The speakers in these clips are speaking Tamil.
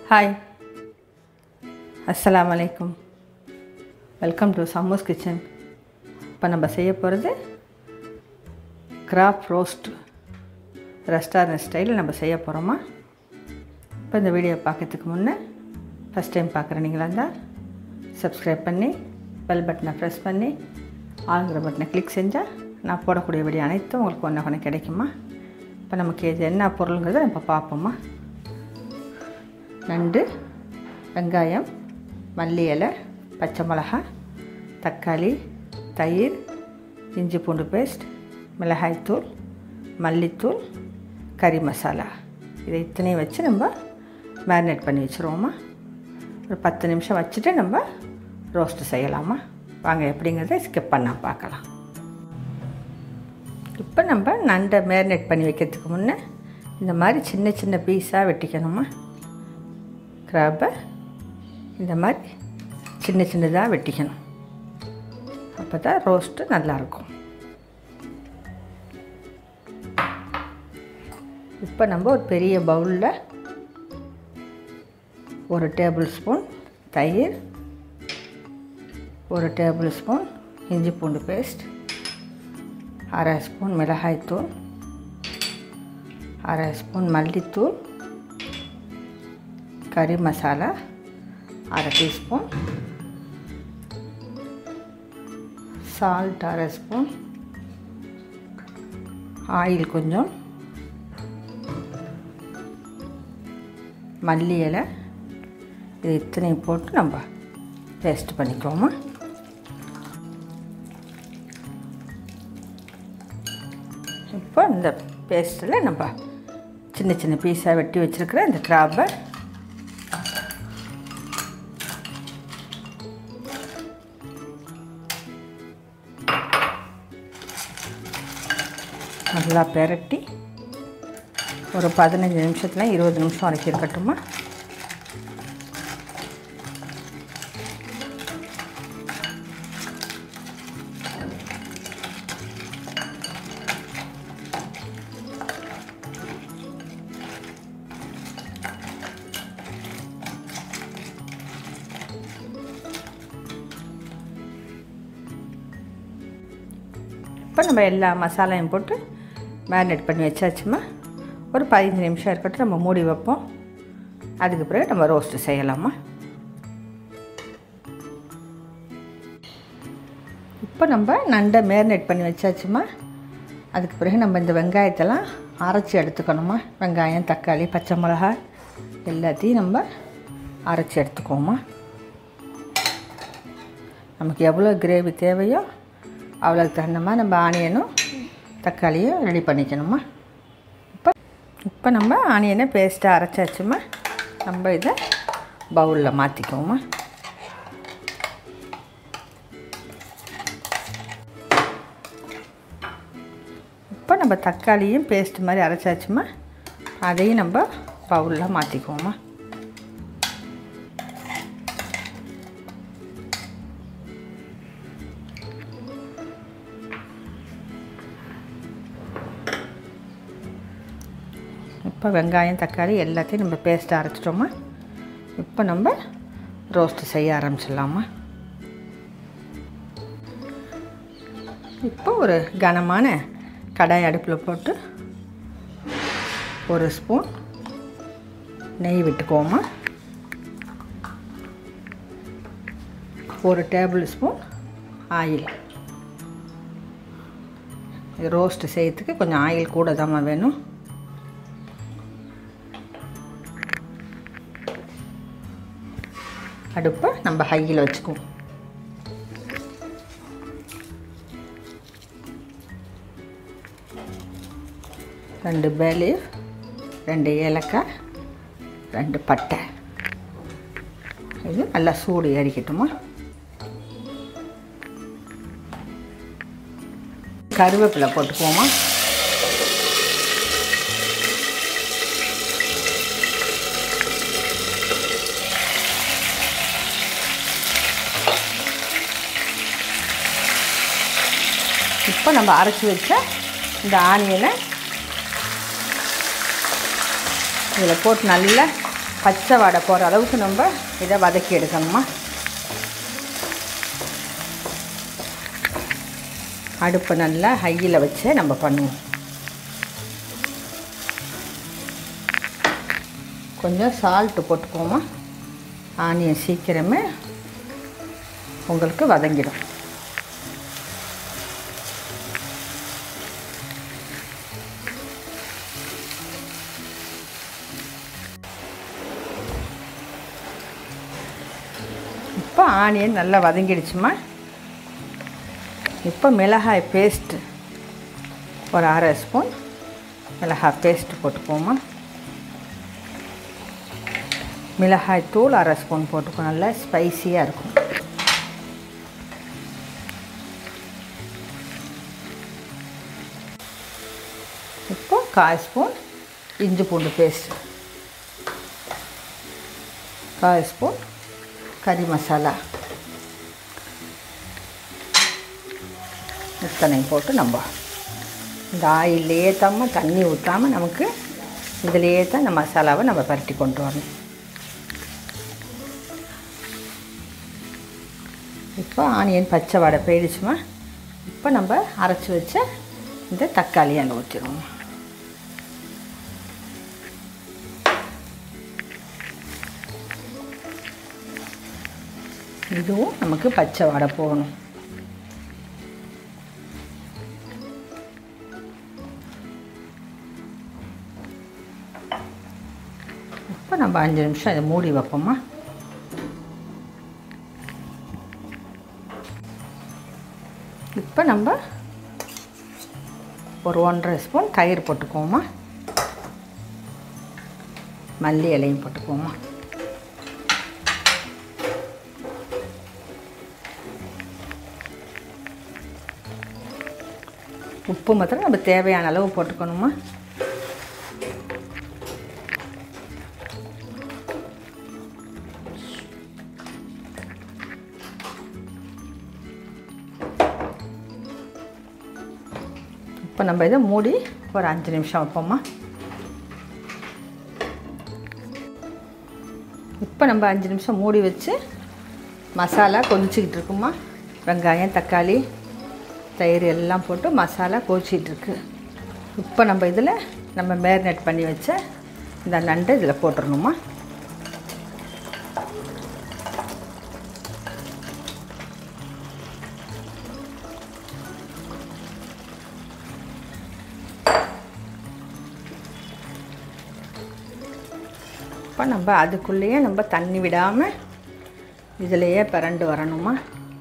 ஹாய் அஸ்ஸலாமு அலைக்கும் வெல்கம் டு சம்மூஸ் கிச்சன் இப்போ நம்ம செய்ய போகிறது கிராப் ரோஸ்ட் ரெஸ்டாரண்ட் ஸ்டைலில் நம்ம செய்ய போகிறோமா இப்போ இந்த வீடியோ பார்க்கறதுக்கு முன்னே ஃபஸ்ட் டைம் பார்க்குற நீங்களா இருந்தால் சப்ஸ்கிரைப் பண்ணி பெல் பட்டனை ப்ரெஸ் பண்ணி ஆளுங்கிற பட்டனை கிளிக் செஞ்சால் நான் போடக்கூடிய வீடியோ அனைத்தும் உங்களுக்கு ஒன்று ஒன்று கிடைக்குமா இப்போ நமக்கு இது என்ன பொருளுங்கிறத இப்போ பார்ப்போமா நண்டு வெங்காயம் மல்லி இலை பச்சை மிளகாய் தக்காளி தயிர் இஞ்சி பூண்டு பேஸ்ட் மிளகாய்த்தூள் மல்லித்தூள் கறி மசாலா இதை இத்தனையும் வச்சு நம்ம மேரினேட் பண்ணி வச்சுருவோமா ஒரு பத்து நிமிஷம் வச்சுட்டு நம்ம ரோஸ்ட்டு செய்யலாமா வாங்க எப்படிங்கிறத ஸ்கிப் பண்ணால் பார்க்கலாம் இப்போ நம்ம நண்டை மேரினேட் பண்ணி வைக்கிறதுக்கு முன்னே இந்த மாதிரி சின்ன சின்ன பீஸாக வெட்டிக்கணுமா கிராப்பை இந்த மாதிரி சின்ன சின்னதாக வெட்டிக்கணும் அப்போ தான் ரோஸ்ட்டு நல்லாயிருக்கும் இப்போ நம்ம ஒரு பெரிய பவுலில் ஒரு டேபிள் ஸ்பூன் தயிர் ஒரு டேபிள் ஸ்பூன் இஞ்சி பூண்டு பேஸ்ட் அரை ஸ்பூன் மிளகாய்த்தூள் அரை ஸ்பூன் மல்லித்தூள் கறி மசாலா அரை டீஸ்பூன் சால்ட் அரை ஸ்பூன் ஆயில் கொஞ்சம் மல்லி இலை இது இத்தனையும் போட்டு நம்ம பேஸ்ட் பண்ணிக்குவோமா இப்போ இந்த பேஸ்ட்டில் நம்ம சின்ன சின்ன பீஸாக வெட்டி வச்சுருக்கிற இந்த கிராப்பை நல்லா பெரட்டி ஒரு பதினஞ்சு நிமிஷத்தில் இருபது நிமிஷம் வரைக்கும் இருக்கட்டுமா இப்போ நம்ம எல்லா மசாலையும் போட்டு மேரினேட் பண்ணி வச்சாச்சுமா ஒரு பதினஞ்சு நிமிஷம் இருக்கட்டும் நம்ம மூடி வைப்போம் அதுக்கு பிறகு நம்ம ரோஸ்ட்டு செய்யலாமா இப்போ நம்ம நண்டை மேரினேட் பண்ணி வச்சாச்சுமா அதுக்கு பிறகு நம்ம இந்த வெங்காயத்தெல்லாம் அரைச்சி எடுத்துக்கணுமா வெங்காயம் தக்காளி பச்சை மிளகாய் எல்லாத்தையும் நம்ம அரைச்சி எடுத்துக்குவோமா நமக்கு எவ்வளோ கிரேவி தேவையோ அவ்வளோக்கு தகுந்த மாதிரி நம்ம ஆனியனும் தக்காளியும் ரெடி பண்ணிக்கணுமா இப்போ இப்போ நம்ம ஆனியனை பேஸ்ட்டாக அரைச்சாச்சுமா நம்ம இதை பவுலில் மாற்றிக்குவோமா இப்போ நம்ம தக்காளியும் பேஸ்ட் மாதிரி அரைச்சாச்சுமா அதையும் நம்ம பவுலில் மாற்றிக்குவோமா இப்போ வெங்காயம் தக்காளி எல்லாத்தையும் நம்ம பேஸ்ட்டு அரைச்சிட்டோமா இப்போ நம்ம ரோஸ்ட்டு செய்ய ஆரம்பிச்சிடலாமா இப்போ ஒரு கனமான கடாய் அடுப்பில் போட்டு ஒரு ஸ்பூன் நெய் விட்டுக்குவோமா ஒரு டேபிள் ஸ்பூன் ஆயில் ரோஸ்ட்டு செய்யறதுக்கு கொஞ்சம் ஆயில் கூட தான் வேணும் அடுப்பை நம்ம ஹையில் வச்சுக்குவோம் ரெண்டு பேலீஃப் ரெண்டு ஏலக்காய் ரெண்டு பட்டை இது நல்லா சூடு ஏறிக்கட்டுமா கருவேப்பிலை போட்டுக்குவோமா இப்போ நம்ம அரைச்சி வச்ச இந்த ஆனியனை இதில் போட்டு நல்லா பச்சை வாடை போகிற அளவுக்கு நம்ம இதை வதக்கி எடுக்கணுமா அடுப்பை நல்லா ஹையில் வச்சு நம்ம பண்ணுவோம் கொஞ்சம் சால்ட்டு போட்டுக்கோமா ஆனியன் சீக்கிரமே உங்களுக்கு வதங்கிடும் இப்போ ஆனியன் நல்லா வதங்கிடுச்சுமா இப்போ மிளகாய் பேஸ்ட்டு ஒரு அரை ஸ்பூன் மிளகாய் பேஸ்ட் போட்டுக்குவோமா மிளகாய் தூள் அரை ஸ்பூன் போட்டுக்கோ நல்லா ஸ்பைசியாக இருக்கும் இப்போ கால் ஸ்பூன் இஞ்சி பூண்டு பேஸ்ட் கால் ஸ்பூன் கறி மசாலா இத்தனை போட்டு நம்ம இந்த ஆயிலே தாம தண்ணி ஊற்றாமல் நமக்கு இதிலேயே தான் இந்த மசாலாவை நம்ம பரட்டி கொண்டு வரணும் இப்போ ஆனியன் பச்சை வடை போயிடுச்சுமா இப்போ நம்ம அரைச்சி வச்ச இந்த தக்காளி அங்கே ஊற்றிடுவோம் இதுவும் நமக்கு பச்சை வடை போகணும் இப்போ நம்ம அஞ்சு நிமிஷம் இதை மூடி வைப்போமா இப்போ நம்ம ஒரு ஒன்றரை ஸ்பூன் தயிர் போட்டுக்குவோமா மல்லி இலையும் போட்டுக்குவோமா உப்பு மாத்திரம் நம்ம தேவையான அளவு போட்டுக்கணுமா இப்போ நம்ம இதை மூடி ஒரு அஞ்சு நிமிஷம் வைப்போமா இப்போ நம்ம அஞ்சு நிமிஷம் மூடி வச்சு மசாலா கொதிச்சிக்கிட்டு இருக்குமா வெங்காயம் தக்காளி தயிர் எல்லாம் போட்டு மசாலா கொதிச்சிட்டு இருக்கு இப்போ நம்ம இதில் நம்ம மேரினேட் பண்ணி வச்ச இந்த நண்டை இதில் போட்டுடணுமா இப்போ நம்ம அதுக்குள்ளேயே நம்ம தண்ணி விடாமல் இதிலையே பிறண்டு வரணுமா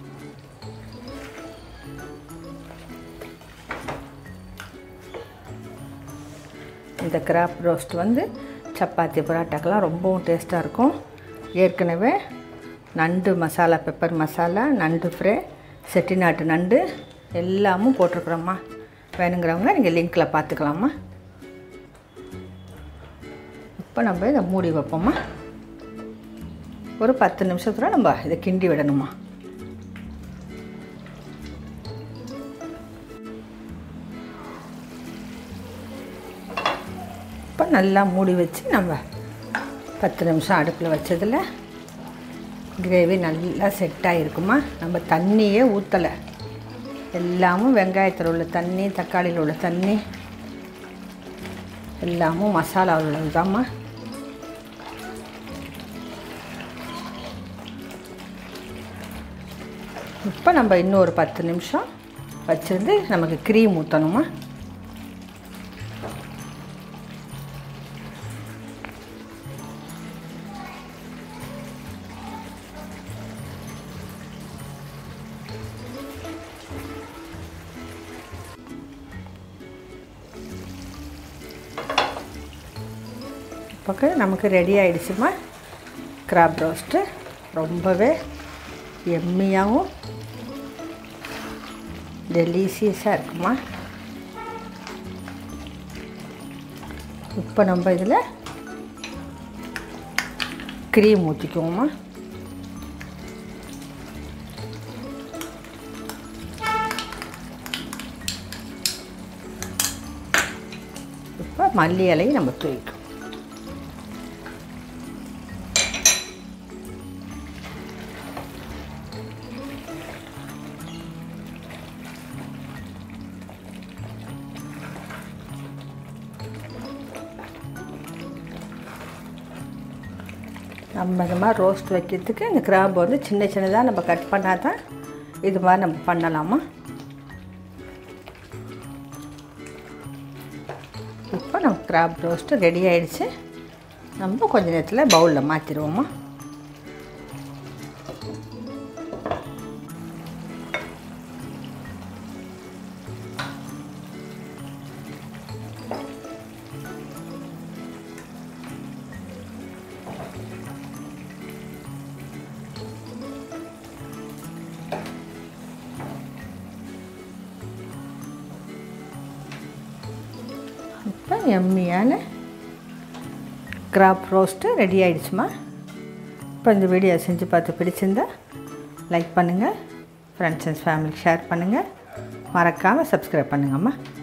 இந்த கிராப் ரோஸ்ட் வந்து சப்பாத்தி பரோட்டாக்கெல்லாம் ரொம்பவும் டேஸ்ட்டாக இருக்கும் ஏற்கனவே நண்டு மசாலா பெப்பர் மசாலா நண்டு ஃப்ரை செட்டிநாட்டு நண்டு எல்லாமும் போட்டிருக்குறோம்மா வேணுங்கிறவங்க நீங்கள் லிங்க்கில் பார்த்துக்கலாமா இப்போ நம்ம இதை மூடி வைப்போம்மா ஒரு பத்து நிமிஷத்தில் நம்ம இதை கிண்டி விடணுமா இப்போ நல்லா மூடி வச்சு நம்ம பத்து நிமிஷம் அடுப்பில் வச்சதில் கிரேவி நல்லா செட் ஆகிருக்குமா நம்ம தண்ணியே ஊற்றலை எல்லாமும் வெங்காயத்தில் உள்ள தண்ணி தக்காளியில் உள்ள தண்ணி எல்லாமும் மசாலாவில் உள்ளது தாம்மா இப்போ நம்ம இன்னும் ஒரு பத்து நிமிஷம் வச்சுருந்து நமக்கு க்ரீம் ஊற்றணுமா இப்போ நமக்கு ரெடி ஆகிடுச்சுமா கிராப் ரோஸ்ட்டு ரொம்பவே எம்மியாகவும் டெலிசியஸாக இருக்குமா இப்போ நம்ம இதில் க்ரீம் ஊற்றிக்குவோமா இப்போ மல்லி இலையும் நம்ம தூக்கிக்கும் நம்ம இந்த மாதிரி ரோஸ்ட் வைக்கிறதுக்கு இந்த கிராம்பு வந்து சின்ன சின்னதாக நம்ம கட் பண்ணால் தான் இது மாதிரி நம்ம பண்ணலாமா இப்போ நம்ம கிராப் ரோஸ்ட்டு ரெடி ஆயிடுச்சு நம்ம கொஞ்ச நேரத்தில் பவுலில் மாற்றிடுவோமா இப்போ எம்மியான கிராப் ரோஸ்ட்டு ரெடி ஆயிடுச்சுமா இப்போ இந்த வீடியோ செஞ்சு பார்த்து பிடிச்சிருந்தா லைக் பண்ணுங்கள் ஃப்ரெண்ட்ஸ் அண்ட் ஃபேமிலிக்கு ஷேர் பண்ணுங்கள் மறக்காமல் சப்ஸ்கிரைப் பண்ணுங்கம்மா